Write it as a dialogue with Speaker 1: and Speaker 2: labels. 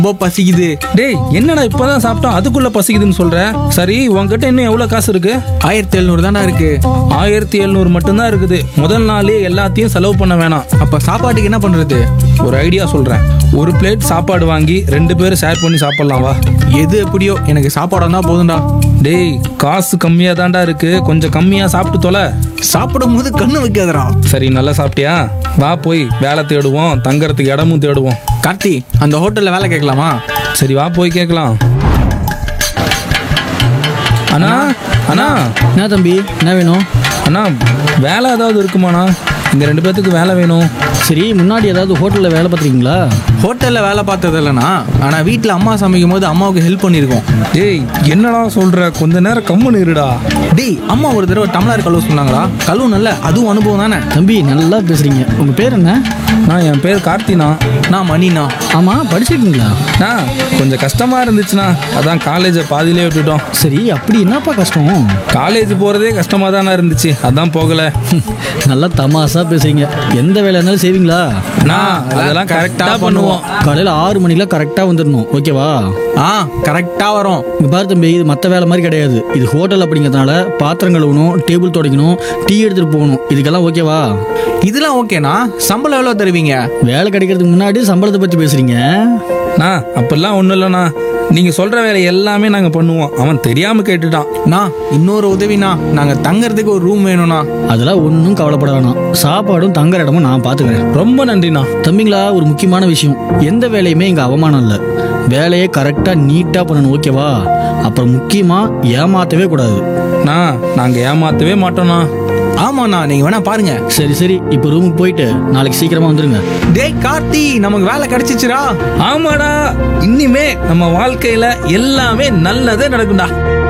Speaker 1: ரொம்ப பசிக்குது
Speaker 2: டேய் என்னடா இப்பதான் சாப்பிட்டோம் அதுக்குள்ள பசிக்குதுன்னு சொல்ற சரி உன்கிட்ட இன்னும் எவ்வளவு காசு இருக்கு
Speaker 1: ஆயிரத்தி எழுநூறு தானே இருக்கு
Speaker 2: ஆயிரத்தி எழுநூறு மட்டும்தான் இருக்குது முதல் நாளே எல்லாத்தையும் செலவு பண்ண வேணாம்
Speaker 1: அப்ப சாப்பாட்டுக்கு என்ன பண்றது
Speaker 2: ஒரு ஐடியா சொல்றேன் ஒரு பிளேட் சாப்பாடு வாங்கி ரெண்டு பேரும் ஷேர் பண்ணி சாப்பிடலாம் வா
Speaker 1: எது எப்படியோ எனக்கு சாப்பாடு வந்தா போதும்டா
Speaker 2: டேய் காசு கம்மியா தான்டா இருக்கு கொஞ்சம் கம்மியா சாப்பிட்டு தொலை
Speaker 1: சாப்பிடும் போது கண்ணு வைக்காதடா
Speaker 2: சரி நல்லா சாப்பிட்டியா வா போய் வேலை தேடுவோம் தங்கறதுக்கு இடமும் தேடுவோம்
Speaker 1: கார்த்தி அந்த ஹோட்டல்ல வேலை கேட்கலாமா
Speaker 2: சரி வா போய் கேட்கலாம் அண்ணா அண்ணா
Speaker 3: என்ன தம்பி என்ன வேணும்
Speaker 2: அண்ணா வேலை ஏதாவது இருக்குமாண்ணா இந்த ரெண்டு பேர்த்துக்கு வேலை வேணும்
Speaker 3: சரி முன்னாடி ஏதாவது ஹோட்டலில் வேலை பார்த்துருக்கீங்களா
Speaker 1: ஹோட்டல்ல வேலை பார்த்தது இல்லைனா ஆனா வீட்ல அம்மா சமைக்கும் போது அம்மாவுக்கு ஹெல்ப் பண்ணியிருக்கோம்
Speaker 2: டேய் என்னடா சொல்ற கொஞ்ச நேரம் கம்முன்னு இருடா
Speaker 1: டேய் அம்மா ஒரு தடவை டம்ளர் கழுவ சொன்னாங்களா கழுவு நல்ல அதுவும் அனுபவம் தானே
Speaker 3: தம்பி நல்லா பேசுறீங்க உங்கள் பேர் என்ன
Speaker 2: நான் என் பேர் கார்த்தினா
Speaker 1: நான் மணினா
Speaker 3: ஆமாம் படிச்சிருக்கீங்களா
Speaker 2: அண்ணா கொஞ்சம் கஷ்டமா இருந்துச்சுண்ணா அதான் காலேஜை பாதியிலே விட்டுட்டோம்
Speaker 3: சரி அப்படி என்னப்பா கஷ்டம்
Speaker 2: காலேஜ் போறதே கஷ்டமா தானே இருந்துச்சு அதான் போகல
Speaker 3: நல்லா தமாசா பேசுறீங்க எந்த வேலை இருந்தாலும் செய்வீங்களா
Speaker 2: அண்ணா அதெல்லாம் கரெக்டா பண்ணுவோம்
Speaker 3: காலையில் ஆறு மணிக்கெலாம் கரெக்டாக வந்துடணும் ஓகேவா
Speaker 1: ஆ கரெக்டா வரும்
Speaker 3: இங்க பாரு தம்பி இது மற்ற வேலை மாதிரி கிடையாது இது ஹோட்டல் அப்படிங்கிறதுனால பாத்திரம் கழுவணும் டேபிள் துடைக்கணும் டீ எடுத்துகிட்டு போகணும் இதுக்கெல்லாம் ஓகேவா
Speaker 1: இதெல்லாம் ஓகேண்ணா சம்பளம் எவ்வளோ தருவீங்க
Speaker 3: வேலை கிடைக்கிறதுக்கு முன்னாடி சம்பளத்தை பற்றி பேசுறீங்க
Speaker 2: அண்ணா அப்படிலாம் ஒன்றும் இல்லைண்ணா நீங்க சொல்ற வேலை எல்லாமே நாங்க பண்ணுவோம் அவன் தெரியாம கேட்டுட்டான்
Speaker 1: நான் இன்னொரு உதவிண்ணா நாங்க தங்கறதுக்கு ஒரு ரூம் வேணும்ண்ணா
Speaker 3: அதெல்லாம் ஒன்றும் கவலைப்பட வேணாம் சாப்பாடும் தங்குற இடமும் நான் பார்த்துக்கிறேன்
Speaker 2: ரொம்ப நன்றிண்ணா
Speaker 3: தம்பிங்களா ஒரு முக்கியமான விஷயம் எந்த வேலையுமே இங்கே அவமானம் இல்லை வேலையை கரெக்டாக நீட்டாக பண்ணணும் ஓகேவா அப்புறம் முக்கியமாக ஏமாற்றவே கூடாது
Speaker 2: அண்ணா நாங்க ஏமாத்தவே மாட்டோம்ண்ணா
Speaker 1: ஆமாண்ணா நீங்க வேணா பாருங்க
Speaker 3: சரி சரி இப்போ ரூமுக்கு போயிட்டு நாளைக்கு சீக்கிரமாக வந்துடுங்க
Speaker 1: டேய் கார்த்தி நமக்கு வேலை கிடைச்சிச்சுடா
Speaker 2: ஆமாடா இனிமே நம்ம வாழ்க்கையில எல்லாமே நல்லதே நடக்கும்டா